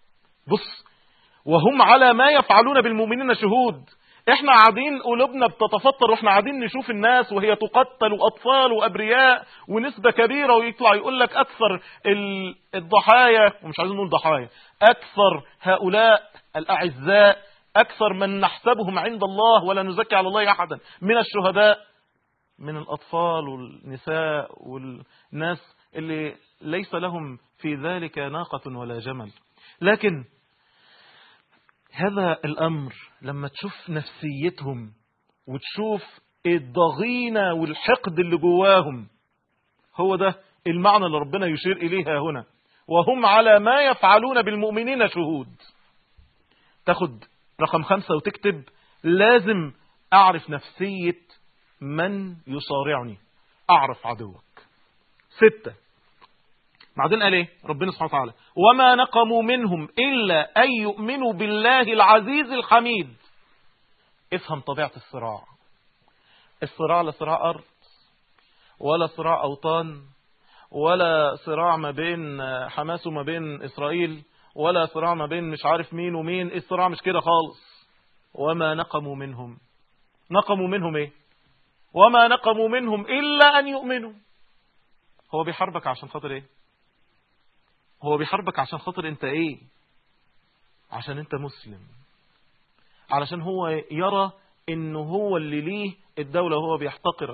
S2: بص وهم على ما يفعلون بالمؤمنين شهود احنا قاعدين قلوبنا بتتفطر واحنا قاعدين نشوف الناس وهي تقتل واطفال وابرياء ونسبة كبيرة ويطلع يقول لك اكثر ال- الضحايا ومش عايزين نقول ضحايا اكثر هؤلاء الاعزاء اكثر من نحسبهم عند الله ولا نزكي على الله احدا من الشهداء من الاطفال والنساء والناس اللي ليس لهم في ذلك ناقة ولا جمل لكن هذا الأمر لما تشوف نفسيتهم وتشوف الضغينة والحقد اللي جواهم هو ده المعنى اللي ربنا يشير إليها هنا وهم على ما يفعلون بالمؤمنين شهود تاخد رقم خمسة وتكتب لازم أعرف نفسية من يصارعني أعرف عدوك ستة بعدين قال ايه ربنا سبحانه وتعالى وما نقموا منهم إلا أن يؤمنوا بالله العزيز الحميد افهم طبيعة الصراع الصراع لا صراع أرض ولا صراع أوطان ولا صراع ما بين حماس وما بين إسرائيل ولا صراع ما بين مش عارف مين ومين الصراع مش كده خالص وما نقموا منهم نقموا منهم ايه وما نقموا منهم إلا أن يؤمنوا هو بيحاربك عشان خاطر ايه هو بيحاربك عشان خاطر انت ايه عشان انت مسلم علشان هو يرى انه هو اللي ليه الدولة وهو بيحتقرك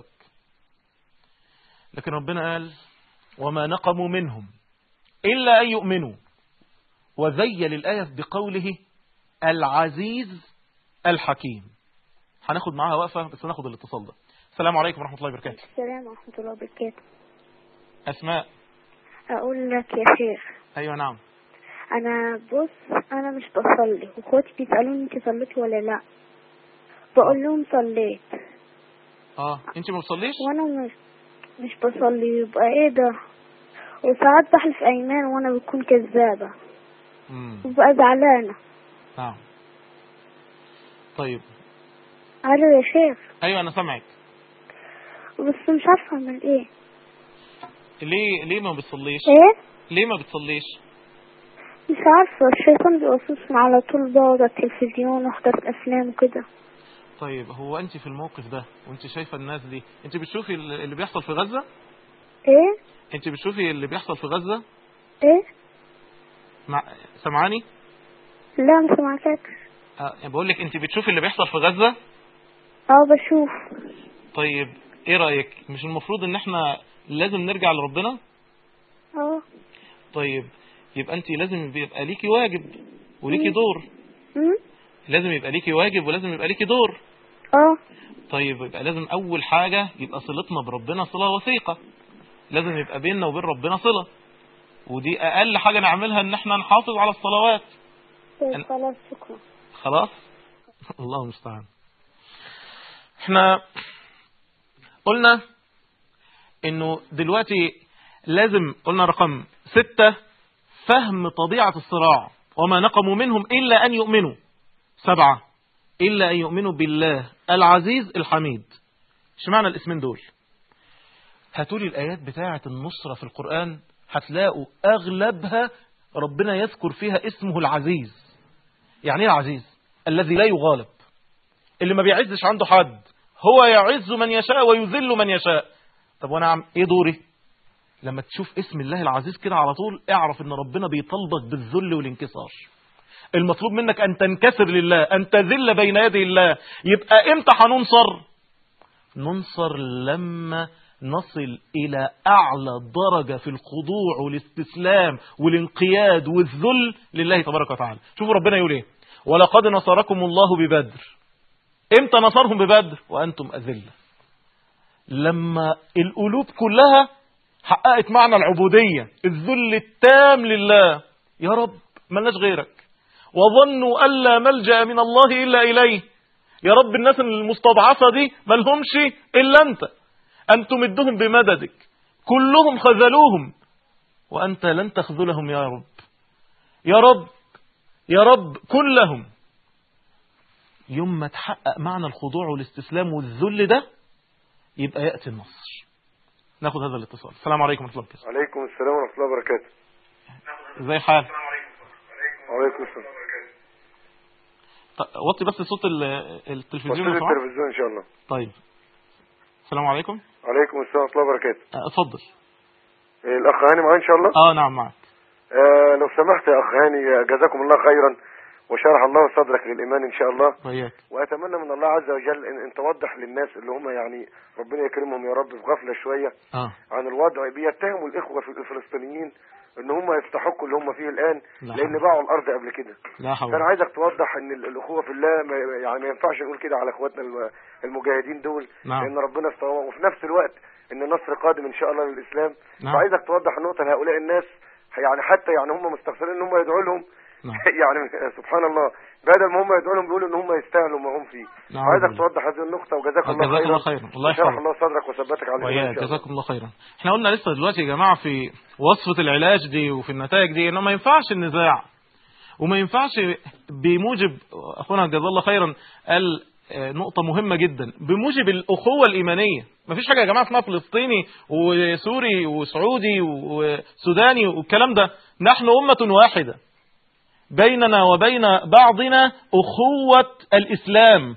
S2: لكن ربنا قال وما نقموا منهم إلا أن يؤمنوا وذيل الآية بقوله العزيز الحكيم هناخد معاها وقفة بس ناخد الاتصال ده السلام عليكم ورحمة الله وبركاته
S4: السلام ورحمة الله وبركاته
S2: أسماء
S4: أقول لك يا شيخ
S2: أيوة نعم
S4: أنا بص أنا مش بصلي وأخواتي بيسألوني أنت صليتي ولا لأ بقول لهم صليت
S2: اه انت ما بتصليش
S4: وأنا مش مش بصلي يبقى إيه ده وساعات بحلف أيمان وأنا بكون كذابة
S2: مم.
S4: وببقى زعلانة
S2: نعم طيب
S4: ألو يا شيخ
S2: ايوه انا سامعك
S4: بس مش عارفة أعمل إيه
S2: ليه ليه ما بتصليش
S4: إيه
S2: ليه ما بتصليش
S4: مش عارفة الشيطان بيوصفني على طول بقعد على التلفزيون واحضر أفلام وكده
S2: طيب هو انت في الموقف ده وانت شايفه الناس دي انت بتشوفي اللي بيحصل في غزه
S4: إيه
S2: انت بتشوفي اللي بيحصل في غزه
S4: إيه
S2: مع... سامعاني
S4: لا مش معاكش
S2: أه بقول لك انت بتشوفي اللي بيحصل في غزه
S4: اه بشوف
S2: طيب ايه رايك مش المفروض ان احنا لازم نرجع لربنا
S4: اه
S2: طيب يبقى انت لازم يبقى ليكي واجب وليكي
S4: مم.
S2: دور
S4: أمم؟
S2: لازم يبقى ليكي واجب ولازم يبقى ليكي دور
S4: اه
S2: طيب يبقى لازم اول حاجة يبقى صلتنا بربنا صلة وثيقة لازم يبقى بيننا وبين ربنا صلة ودي اقل حاجة نعملها ان احنا نحافظ على الصلوات
S4: طيب
S2: أنا-
S4: خلاص شكرا
S2: خلاص الله المستعان احنا قلنا انه دلوقتي لازم قلنا رقم ستة فهم طبيعة الصراع وما نقموا منهم إلا أن يؤمنوا سبعة إلا أن يؤمنوا بالله العزيز الحميد اشمعنى الاسمين دول هاتولي الآيات بتاعة النصرة في القرآن هتلاقوا أغلبها ربنا يذكر فيها اسمه العزيز يعني ايه العزيز الذي لا يغالب اللي ما بيعزش عنده حد هو يعز من يشاء ويذل من يشاء طب وانا عم ايه دوري لما تشوف اسم الله العزيز كده على طول اعرف ان ربنا بيطلبك بالذل والانكسار المطلوب منك ان تنكسر لله ان تذل بين يدي الله يبقى امتى هننصر ننصر لما نصل الى اعلى درجة في الخضوع والاستسلام والانقياد والذل لله تبارك وتعالى شوفوا ربنا يقول ايه ولقد نصركم الله ببدر امتى نصرهم ببدر وانتم اذله لما القلوب كلها حققت معنى العبودية الذل التام لله يا رب ملناش غيرك وظنوا أن لا ملجأ من الله إلا إليه يا رب الناس المستضعفة دي ملهمش إلا أنت أن تمدهم بمددك كلهم خذلوهم وأنت لن تخذلهم يا رب يا رب يا رب كلهم يوم ما تحقق معنى الخضوع والاستسلام والذل ده يبقى يأتي النصر ناخد هذا الاتصال السلام عليكم ورحمة الله وبركاته
S5: عليكم السلام ورحمة الله وبركاته
S2: ازاي الحال
S5: وعليكم السلام
S2: ط- وطي بس صوت ال- التلفزيون
S5: وصل
S2: لو سمحت.
S5: التلفزيون إن شاء الله
S2: طيب السلام عليكم
S5: عليكم السلام ورحمة الله وبركاته
S2: آه، اتفضل
S5: إيه، الأخ هاني معايا إن شاء الله
S2: اه نعم معك
S5: آه لو سمحت يا أخ هاني آه، جزاكم الله خيرا وشرح الله صدرك للإيمان إن شاء الله
S2: وإياك
S5: وأتمنى من الله عز وجل إن, إن توضح للناس اللي هم يعني ربنا يكرمهم يا رب في غفلة شوية
S2: اه
S5: عن الوضع بيتهموا الإخوة في الفلسطينيين إن هم يستحقوا اللي هم فيه الآن
S2: لا
S5: لأن
S2: حول.
S5: باعوا الأرض قبل كده
S2: لا حول
S5: فأنا عايزك توضح إن ال- الأخوة في الله ما يعني ما ينفعش نقول كده على إخواتنا الم- المجاهدين دول
S2: نعم.
S5: لأن ربنا استوى وفي نفس الوقت إن النصر قادم إن شاء الله للإسلام
S2: نعم.
S5: فعايزك توضح النقطة لهؤلاء الناس يعني حتى يعني هم مستغفرين إن هم يدعوا لهم
S2: نعم.
S5: يعني سبحان الله بدل ما هم يدعوا لهم بيقولوا ان هم يستاهلوا ما هم فيه
S2: نعم.
S5: عايزك توضح هذه النقطة وجزاك الله
S2: جزاك
S5: خيرا
S2: الله خيرا. الله
S5: وشرح
S2: يحفظك.
S5: الله صدرك وثبتك على الإيمان إن
S2: وإياك
S5: شاء الله.
S2: جزاكم الله خيرا احنا قلنا لسه دلوقتي يا جماعة في وصفة العلاج دي وفي النتائج دي انه ما ينفعش النزاع وما ينفعش بموجب اخونا جزاه الله خيرا قال آه، نقطة مهمة جدا بموجب الأخوة الإيمانية ما فيش حاجة يا جماعة اسمها فلسطيني وسوري وسعودي وسوداني والكلام ده نحن أمة واحدة بيننا وبين بعضنا أخوة الإسلام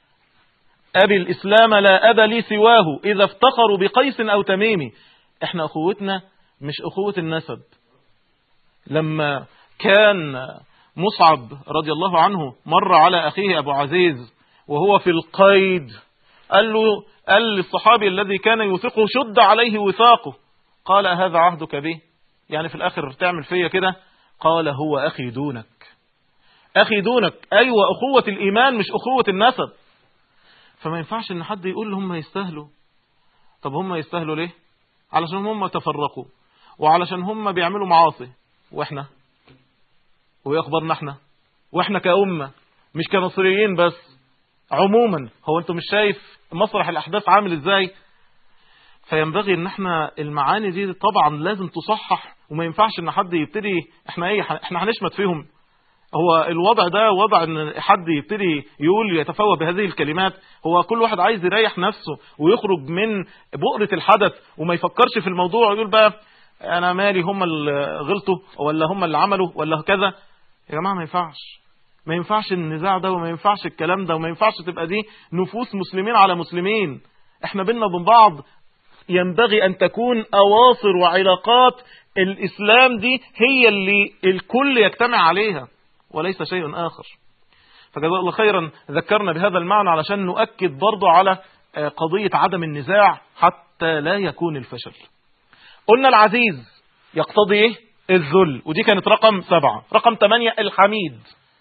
S2: أبي الإسلام لا أب لي سواه إذا افتخروا بقيس أو تميم إحنا أخوتنا مش أخوة النسب لما كان مصعب رضي الله عنه مر على أخيه أبو عزيز وهو في القيد قال له قال للصحابي الذي كان يوثقه شد عليه وثاقه قال هذا عهدك به يعني في الآخر تعمل فيا كده قال هو أخي دونك أخي دونك أيوة أخوة الإيمان مش أخوة النسب فما ينفعش ان حد يقول هم يستاهلوا طب هم يستاهلوا ليه علشان هم تفرقوا وعلشان هم بيعملوا معاصي واحنا ويخبرنا احنا واحنا كأمة مش كمصريين بس عموما هو انتم مش شايف مسرح الاحداث عامل ازاي فينبغي ان احنا المعاني دي طبعا لازم تصحح وما ينفعش ان حد يبتدي احنا ايه احنا هنشمت فيهم هو الوضع ده وضع ان حد يبتدي يقول يتفوه بهذه الكلمات هو كل واحد عايز يريح نفسه ويخرج من بؤرة الحدث وما يفكرش في الموضوع ويقول بقى انا مالي هم اللي غلطوا ولا هم اللي عملوا ولا كذا يا جماعة ما ينفعش ما ينفعش النزاع ده وما ينفعش الكلام ده وما ينفعش تبقى دي نفوس مسلمين على مسلمين احنا بينا وبين بعض ينبغي أن تكون أواصر وعلاقات الإسلام دي هي اللي الكل يجتمع عليها وليس شيء آخر فجزاء الله خيرا ذكرنا بهذا المعنى علشان نؤكد برضو على آه، قضية عدم النزاع حتى لا يكون الفشل قلنا العزيز يقتضي ايه الذل ودي كانت رقم سبعة رقم ثمانية الحميد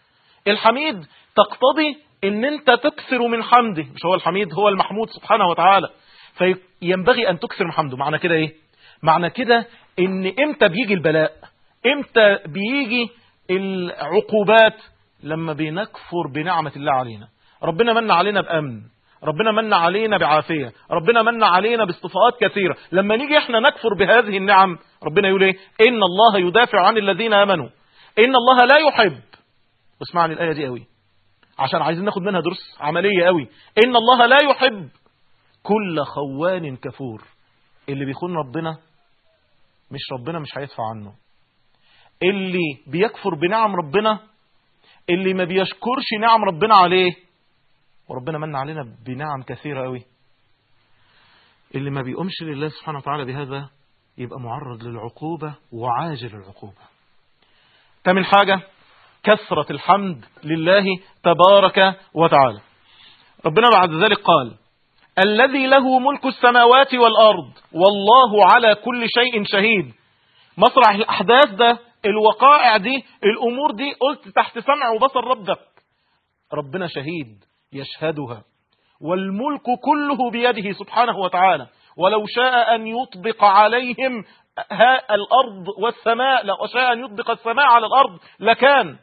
S2: الحميد تقتضي ان انت تكثر من حمده مش هو الحميد هو المحمود سبحانه وتعالى فينبغي ان تكثر من حمده معنى كده ايه معنى كده ان امتى بيجي البلاء امتى بيجي العقوبات لما بنكفر بنعمة الله علينا ربنا من علينا بأمن ربنا من علينا بعافية ربنا من علينا باصطفاءات كثيرة لما نيجي احنا نكفر بهذه النعم ربنا يقول ايه ان الله يدافع عن الذين امنوا ان الله لا يحب اسمعني الآية دي قوي عشان عايزين ناخد منها دروس عملية قوي ان الله لا يحب كل خوان كفور اللي بيخون ربنا مش ربنا مش هيدفع عنه اللي بيكفر بنعم ربنا اللي ما بيشكرش نعم ربنا عليه وربنا من علينا بنعم كثيرة قوي اللي ما بيقومش لله سبحانه وتعالى بهذا يبقى معرض للعقوبة وعاجل العقوبة تامن حاجة كثرة الحمد لله تبارك وتعالى ربنا بعد ذلك قال الذي له ملك السماوات والأرض والله على كل شيء شهيد مسرح الأحداث ده الوقائع دي الأمور دي قلت تحت سمع وبصر ربك ربنا شهيد يشهدها والملك كله بيده سبحانه وتعالى ولو شاء أن يطبق عليهم ها الأرض والسماء لو شاء أن يطبق السماء على الأرض لكان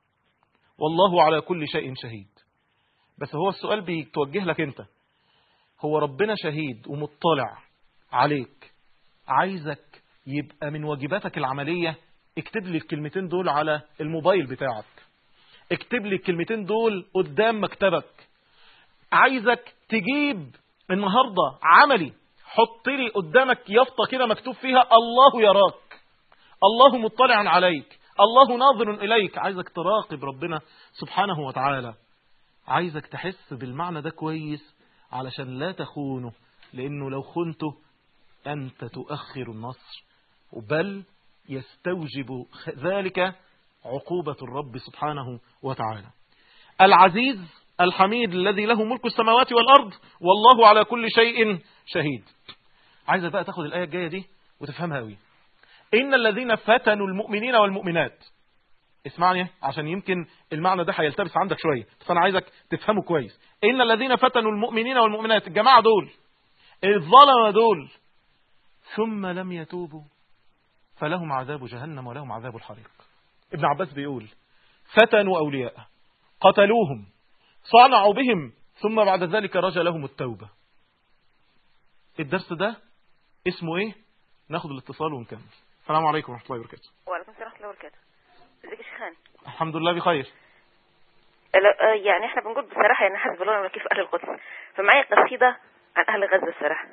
S2: والله على كل شيء شهيد بس هو السؤال بيتوجه لك انت هو ربنا شهيد ومطلع عليك عايزك يبقى من واجباتك العملية اكتب لي الكلمتين دول على الموبايل بتاعك اكتب لي الكلمتين دول قدام مكتبك عايزك تجيب النهاردة عملي حط لي قدامك يافطة كده مكتوب فيها الله يراك الله مطلع عليك الله ناظر إليك عايزك تراقب ربنا سبحانه وتعالى عايزك تحس بالمعنى ده كويس علشان لا تخونه لأنه لو خنته أنت تؤخر النصر بل يستوجب ذلك عقوبة الرب سبحانه وتعالى العزيز الحميد الذي له ملك السماوات والأرض والله على كل شيء شهيد عايزك بقى تاخد الآية الجاية دي وتفهمها قوي إن الذين فتنوا المؤمنين والمؤمنات اسمعني عشان يمكن المعنى ده هيلتبس عندك شوية بس أنا عايزك تفهمه كويس إن الذين فتنوا المؤمنين والمؤمنات الجماعة دول الظلمة دول ثم لم يتوبوا فلهم عذاب جهنم ولهم عذاب الحريق ابن عباس بيقول فتنوا أولياء قتلوهم صنعوا بهم ثم بعد ذلك رجى لهم التوبة الدرس ده اسمه ايه ناخد الاتصال ونكمل السلام عليكم ورحمة الله وبركاته
S6: وعليكم السلام ورحمة الله وبركاته ازيك يا شيخان
S2: الحمد لله بخير
S6: لا، آه، يعني احنا بنقول بصراحة يعني حسب الله ونعم الوكيل في أهل القدس فمعايا قصيدة عن أهل غزة الصراحة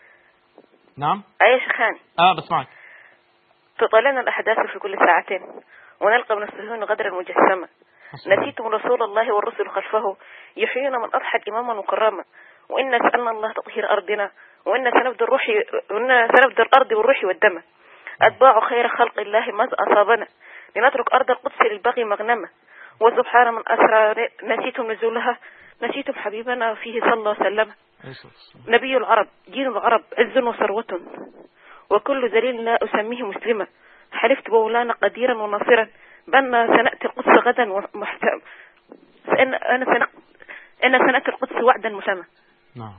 S2: نعم
S6: أي يا شيخان
S2: اه بسمعك
S6: تطالعنا الأحداث في كل ساعة ونلقى من الصهيون غدرا مجسما نسيتم رسول الله والرسل خلفه يحيون من أضحت إماما وكراما وإنا سألنا الله تطهير أرضنا وإنا سنبدأ الروح وإنا سنبدأ الأرض والروح والدم أتباع خير خلق الله ما أصابنا لنترك أرض القدس للبغي مغنمة وسبحان من أسرى نسيتم نزولها نسيتم حبيبنا فيه صلى الله وسلم نبي العرب دين العرب عز وثروة وكل ذليل لا أسميه مسلما حلفت بولانا قديرا وناصرا بأن سنأتي القدس غدا ومحتم أنا أنا سنق... أنا سنأتي القدس وعدا مسمى
S2: نعم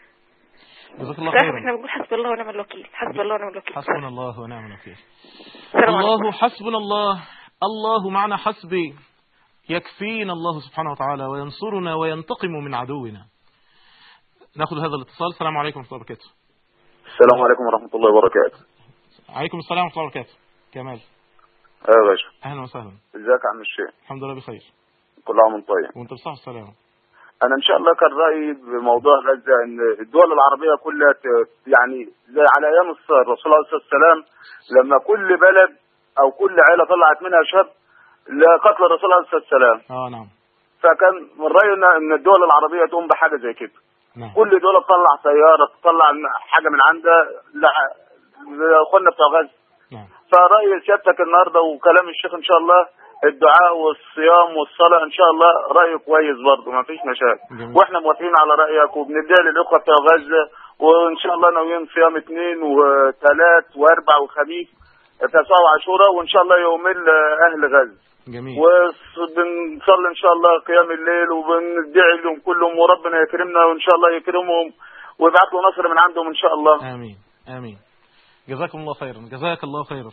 S2: جزاك الله
S6: صراحة
S2: خيرا
S6: احنا بنقول حسب الله ونعم الوكيل حسب الله ونعم الوكيل
S2: حسبنا الله ونعم الوكيل
S6: السلام عليكم.
S2: الله حسبنا الله الله معنا حسبي يكفينا الله سبحانه وتعالى وينصرنا وينتقم من عدونا ناخذ هذا الاتصال السلام عليكم ورحمة الله وبركاته
S7: السلام عليكم ورحمة الله وبركاته
S2: عليكم السلام ورحمة الله وبركاته كمال
S7: اه يا باشا
S2: أهلا وسهلا
S7: ازيك يا عم الشيخ
S2: الحمد لله بخير
S7: كل عام وانت طيب
S2: وانت بصحة والسلامة
S7: انا ان شاء الله كان رايي بموضوع غزه ان الدول العربيه كلها ت- يعني زي على ايام الص- الرسول عليه الصلاه والسلام لما كل بلد او كل عيله طلعت منها شاب لقتل الرسول عليه الصلاه والسلام
S2: اه نعم
S7: فكان من رايي ان إن الدول العربيه تقوم بحاجه زي كده
S2: نعم
S7: كل دوله تطلع سياره تطلع حاجه من عندها لا- لاخواننا بتوع غزه
S2: نعم
S7: فرأي سيادتك النهارده وكلام الشيخ ان شاء الله الدعاء والصيام والصلاة ان شاء الله رأي كويس برضه ما فيش مشاكل
S2: جميل.
S7: واحنا موافقين على رأيك وبنديها للإخوة بتوع غزة وان شاء الله ناويين صيام اثنين وثلاث واربع وخميس تسعة وعاشوراء وان شاء الله يومين لأهل غزة
S2: جميل
S7: وبنصلي ان شاء الله قيام الليل وبندعي لهم كلهم وربنا يكرمنا وان شاء الله يكرمهم ويبعث له نصر من عندهم ان شاء الله
S2: آمين آمين جزاكم الله خيرا جزاك الله خيرا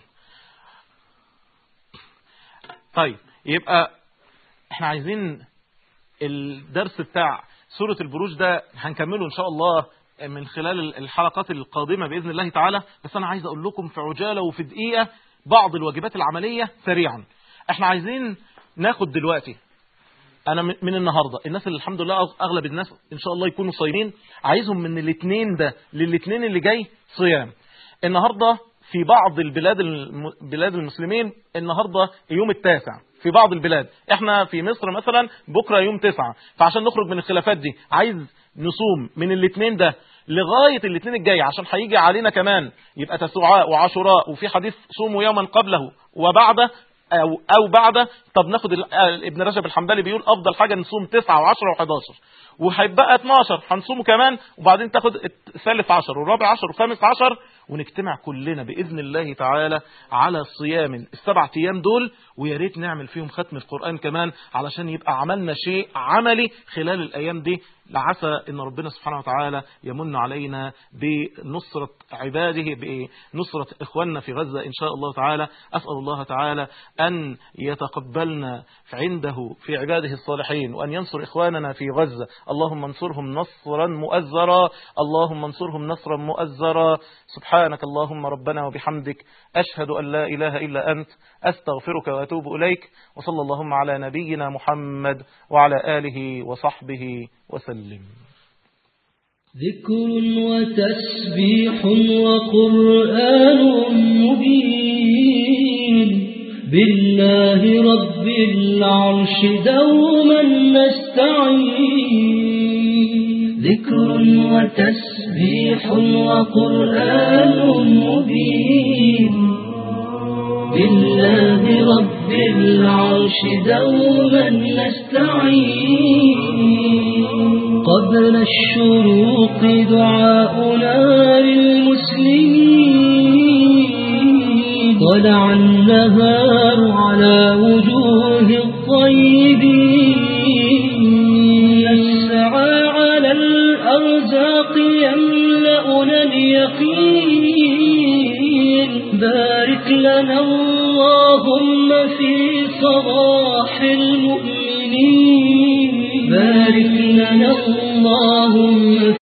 S2: طيب يبقى احنا عايزين الدرس بتاع سورة البروج ده هنكمله ان شاء الله من خلال الحلقات القادمة بإذن الله تعالى بس أنا عايز أقول لكم في عجالة وفي دقيقة بعض الواجبات العملية سريعا احنا عايزين ناخد دلوقتي انا من من النهارده الناس اللي الحمد لله اغلب الناس ان شاء الله يكونوا صايمين عايزهم من الاثنين ده للاثنين اللي جاي صيام النهارده في بعض البلاد الم... بلاد المسلمين النهارده يوم التاسع في بعض البلاد احنا في مصر مثلا بكره يوم تسعة فعشان نخرج من الخلافات دي عايز نصوم من الاثنين ده لغايه الاثنين الجاي عشان هيجي علينا كمان يبقى تسوعاء وعاشوراء وفي حديث صوموا يوما قبله وبعده او او بعد طب ناخد ال- ال- ابن رجب الحنبلي بيقول افضل حاجه نصوم 9 و10 و11 وهيبقى 12 هنصومه كمان وبعدين تاخد الثالث عشر والرابع عشر والخامس عشر ونجتمع كلنا باذن الله تعالى على صيام السبع ايام دول ويا ريت نعمل فيهم ختم القران كمان علشان يبقى عملنا شيء عملي خلال الايام دي لعسى ان ربنا سبحانه وتعالى يمن علينا بنصرة عباده بنصرة اخواننا في غزة ان شاء الله تعالى اسأل الله تعالى ان يتقبلنا عنده في عباده الصالحين وان ينصر اخواننا في غزة اللهم انصرهم نصرا مؤزرا اللهم انصرهم نصرا مؤزرا سبحانك اللهم ربنا وبحمدك اشهد ان لا اله الا انت استغفرك واتوب اليك وصلى اللهم على نبينا محمد وعلى اله وصحبه وسلم
S1: ذكر وتسبيح وقرآن مبين بالله رب العرش دوما نستعين ذكر وتسبيح وقرآن مبين بالله رب العرش دوما نستعين قبل الشروق دعاؤنا للمسلمين طلع النهار على وجوه الطيبين نسعى على الأرزاق يملأنا اليقين بارك لنا اللهم في صباح المؤمنين بارك لنا اللهم